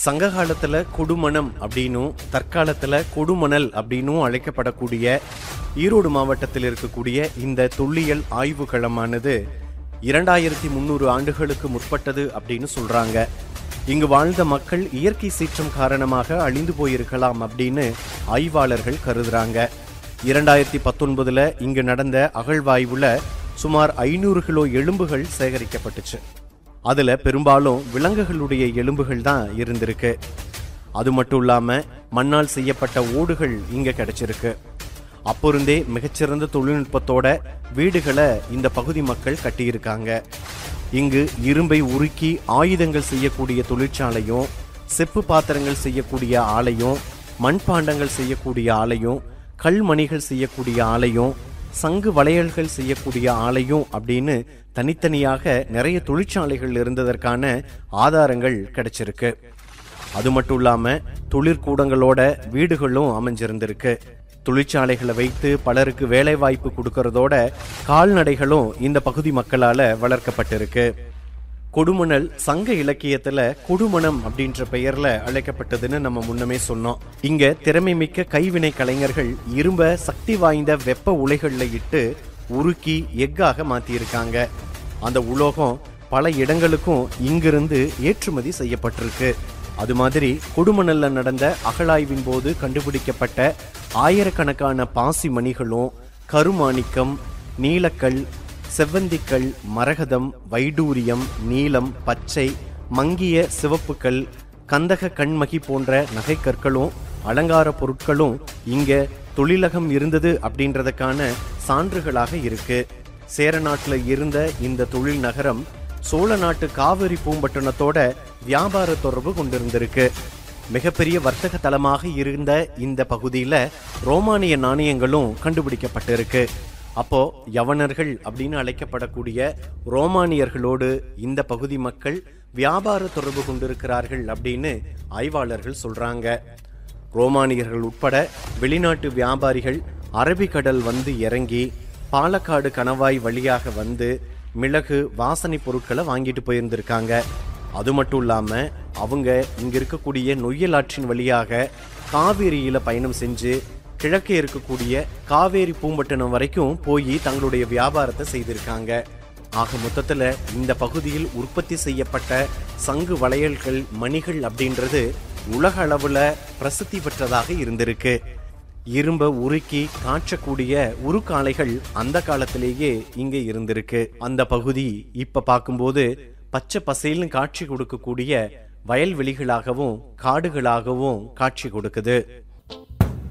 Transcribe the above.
சங்க காலத்துல கொடுமணம் அப்படின்னும் தற்காலத்துல கொடுமணல் அப்படின்னும் அழைக்கப்படக்கூடிய ஈரோடு மாவட்டத்தில் இருக்கக்கூடிய இந்த தொல்லியல் ஆய்வு களமானது இரண்டாயிரத்தி முந்நூறு ஆண்டுகளுக்கு முற்பட்டது அப்படின்னு சொல்றாங்க இங்கு வாழ்ந்த மக்கள் இயற்கை சீற்றம் காரணமாக அழிந்து போயிருக்கலாம் அப்படின்னு ஆய்வாளர்கள் கருதுறாங்க இரண்டாயிரத்தி பத்தொன்பதுல இங்கு நடந்த அகழ்வாய்வுல சுமார் ஐநூறு கிலோ எலும்புகள் சேகரிக்கப்பட்டுச்சு அதுல பெரும்பாலும் விலங்குகளுடைய எலும்புகள் தான் இருந்திருக்கு அது மட்டும் இல்லாம மண்ணால் செய்யப்பட்ட ஓடுகள் இங்க கிடைச்சிருக்கு அப்பொருந்தே மிகச்சிறந்த தொழில்நுட்பத்தோட வீடுகளை இந்த பகுதி மக்கள் கட்டியிருக்காங்க இங்கு இரும்பை உருக்கி ஆயுதங்கள் செய்யக்கூடிய தொழிற்சாலையும் செப்பு பாத்திரங்கள் செய்யக்கூடிய ஆலையும் மண்பாண்டங்கள் செய்யக்கூடிய ஆலையும் கல்மணிகள் செய்யக்கூடிய ஆலையும் சங்கு வளையல்கள் செய்யக்கூடிய ஆலையும் அப்படின்னு தனித்தனியாக நிறைய தொழிற்சாலைகள் இருந்ததற்கான ஆதாரங்கள் கிடைச்சிருக்கு அது மட்டும் இல்லாம தொழிற்கூடங்களோட வீடுகளும் அமைஞ்சிருந்திருக்கு தொழிற்சாலைகளை வைத்து பலருக்கு வேலை வாய்ப்பு கொடுக்கறதோட கால்நடைகளும் இந்த பகுதி மக்களால வளர்க்கப்பட்டிருக்கு கொடுமணல் சங்க இலக்கியத்துல கொடுமணம் அப்படின்ற பெயர்ல அழைக்கப்பட்டதுன்னு நம்ம முன்னமே சொன்னோம் இங்க திறமை மிக்க கைவினை கலைஞர்கள் இரும்ப சக்தி வாய்ந்த வெப்ப உலைகள்ல இட்டு உருக்கி எஃகாக மாத்தியிருக்காங்க அந்த உலோகம் பல இடங்களுக்கும் இங்கிருந்து ஏற்றுமதி செய்யப்பட்டிருக்கு அது மாதிரி கொடுமணல்ல நடந்த அகழாய்வின் போது கண்டுபிடிக்கப்பட்ட ஆயிரக்கணக்கான பாசி மணிகளும் கருமாணிக்கம் நீலக்கல் செவ்வந்திக்கல் மரகதம் வைடூரியம் நீலம் பச்சை மங்கிய சிவப்புக்கள் கந்தக கண்மகி போன்ற நகைக்கற்களும் அலங்கார பொருட்களும் இங்க தொழிலகம் இருந்தது அப்படின்றதுக்கான சான்றுகளாக இருக்கு சேர நாட்டுல இருந்த இந்த தொழில் நகரம் சோழ நாட்டு காவிரி பூம்பட்டினத்தோட வியாபார தொடர்பு கொண்டிருந்திருக்கு மிகப்பெரிய வர்த்தக தலமாக இருந்த இந்த பகுதியில ரோமானிய நாணயங்களும் கண்டுபிடிக்கப்பட்டிருக்கு அப்போ யவனர்கள் அப்படின்னு அழைக்கப்படக்கூடிய ரோமானியர்களோடு இந்த பகுதி மக்கள் வியாபார தொடர்பு கொண்டிருக்கிறார்கள் அப்படின்னு ஆய்வாளர்கள் சொல்றாங்க ரோமானியர்கள் உட்பட வெளிநாட்டு வியாபாரிகள் அரபிக்கடல் வந்து இறங்கி பாலக்காடு கணவாய் வழியாக வந்து மிளகு வாசனை பொருட்களை வாங்கிட்டு போயிருந்திருக்காங்க அது மட்டும் இல்லாம அவங்க இங்க இருக்கக்கூடிய நொய்யல் ஆற்றின் வழியாக காவேரியில பயணம் செஞ்சு கிழக்கே இருக்கக்கூடிய காவேரி பூம்பட்டினம் வரைக்கும் போய் தங்களுடைய வியாபாரத்தை செய்திருக்காங்க ஆக மொத்தத்துல இந்த பகுதியில் உற்பத்தி செய்யப்பட்ட சங்கு வளையல்கள் மணிகள் அப்படின்றது உலக அளவுல பிரசித்தி பெற்றதாக இருந்திருக்கு இரும்ப உருக்கி காய்ச்சக்கூடிய உருக்காலைகள் அந்த காலத்திலேயே இங்க இருந்திருக்கு அந்த பகுதி இப்ப பார்க்கும்போது பச்சை பசேல்னு காட்சி கொடுக்கக்கூடிய வயல்வெளிகளாகவும் காடுகளாகவும் காட்சி கொடுக்குது